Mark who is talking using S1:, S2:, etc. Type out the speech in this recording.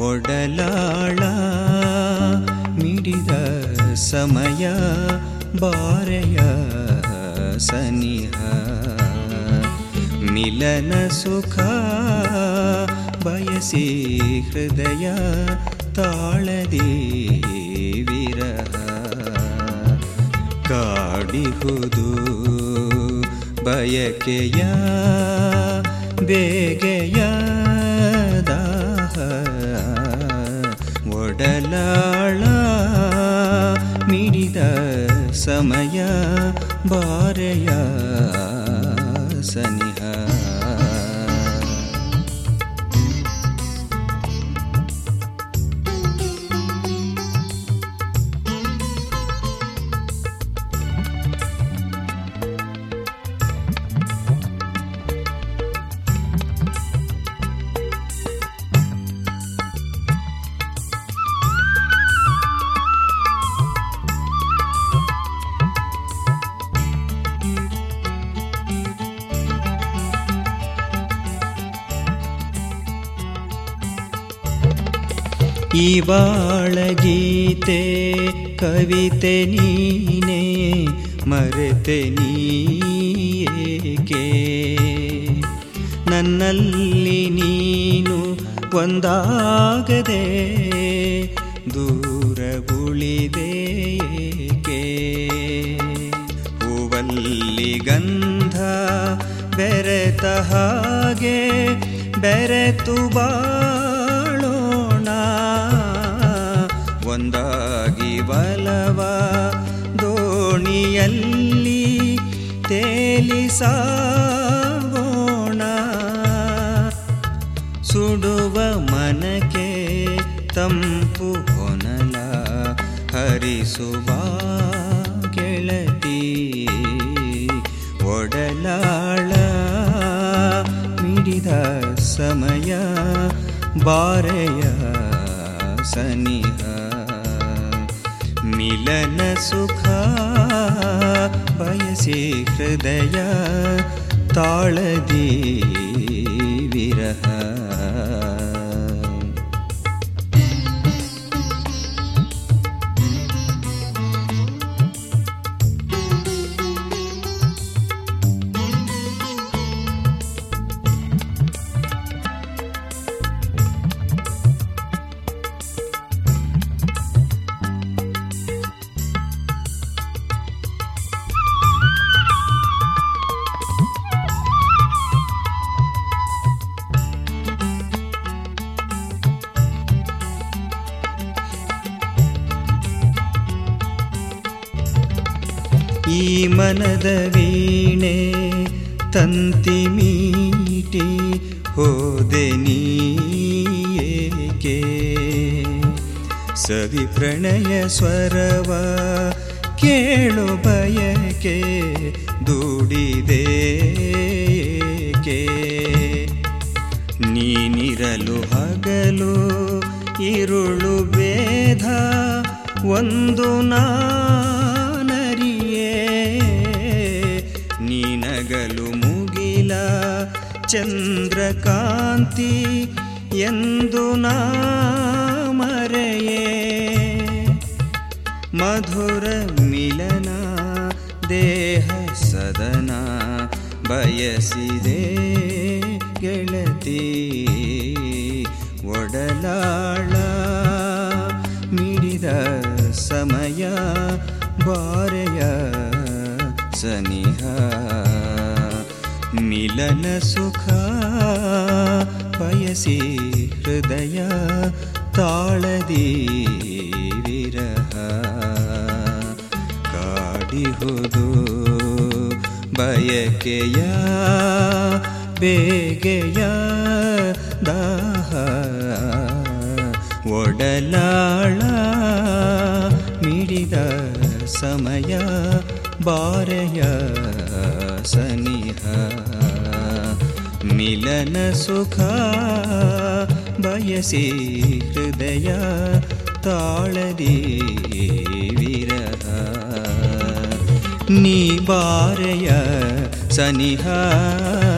S1: ಒಡಲಾಳ ಮಿಡಿದ ಸಮಯ ಬಾರೆಯ ಸನಿಹ ಮಿಲನ ಸುಖ ಬಯಸಿ ಹೃದಯ ತಾಳದಿ ವಿರಹ ಕಾಡಿಹುದು ಬಯಕೆಯ ಬೇಗೆಯ ದಾಹ ಒಡಲಾಳ ಮಿಡಿದ ಸಮಯ ಬಾರೆಯ ಸನಿಹ ಈ ಬಾಳಗೀತೆ ಕವಿತೆ ನೀನೆ ಮರೆತೆ ನೀಯೇಕೆ ನನ್ನಲ್ಲಿ ನೀನು ಒಂದಾಗದೆ ದೂರ ಉಳಿದೇಕೆ ಹೂವಲ್ಲಿ ಗಂಧ ಬೆರೆತ ಹಾಗೆ ಬೆರೆತು ಬಾಳೋಣ ಒಂದಾಗಿ ಬಲವ ದೋಣಿಯಲ್ಲಿ ತೇಲಿಸಾಗೋಣ ಸುಡುವ ಮನಕ್ಕೆ ತಂಪು ಹೊನಲ ಹರಿಸುವ ಗೆಳತಿ ಒಡಲಾಳ ಮಿಡಿದ ಸಮಯ ಬಾರೆಯ ಸನಿಹ ಮಿಲನ ಸುಖ ಬಯಸಿ ಹೃದಯ ತಾಳದಿ ವಿರಹ ಈ ಮನದ ವೀಣೆ ತಂತಿ ಮೀಟಿ ಹೋದೆ ನೀಯೇಕೆ ಸವಿ ಪ್ರಣಯ ಸ್ವರವ ಕೇಳು ಬಯಕೆ ದೂಡಿದೇಕೆ ನೀನಿರಲು ಹಗಲು ಇರುಳು ಭೇದ ಒಂದು ನಾನರಿಯೇ ನೀನಗಲು ಮುಗಿಲ ಚಂದ್ರಕಾಂತಿ ಎಂದು ನಾ ಮರೆಯೇ ಮಧುರ ಮಿಲನ ದೇಹ ಸದನ ಬಯಸಿದೆ ಗೆಳತಿ ಒಡಲಾಳ ಮಿಡಿದ ಸಮಯ ಬಾರೆಯ ಸನಿಹ ಮಿಲನ ಸುಖ ಬಯಸಿ ಹೃದಯ ತಾಳದಿ ವಿರಹ ಕಾಡಿಹುದು ಬಯಕೆಯ ಬೇಗೆಯ ದಾಹ ಒಡಲಾಳ ಮಿಡಿದ ಸಮಯ ಬಾರೆಯ ಸನಿಹ ಮಿಲನ ಸುಖ ಬಯಸಿ ಹೃದಯ ತಾಳದಿ ವಿರಹ ನೀ ಬಾರೆಯ ಸನಿಹ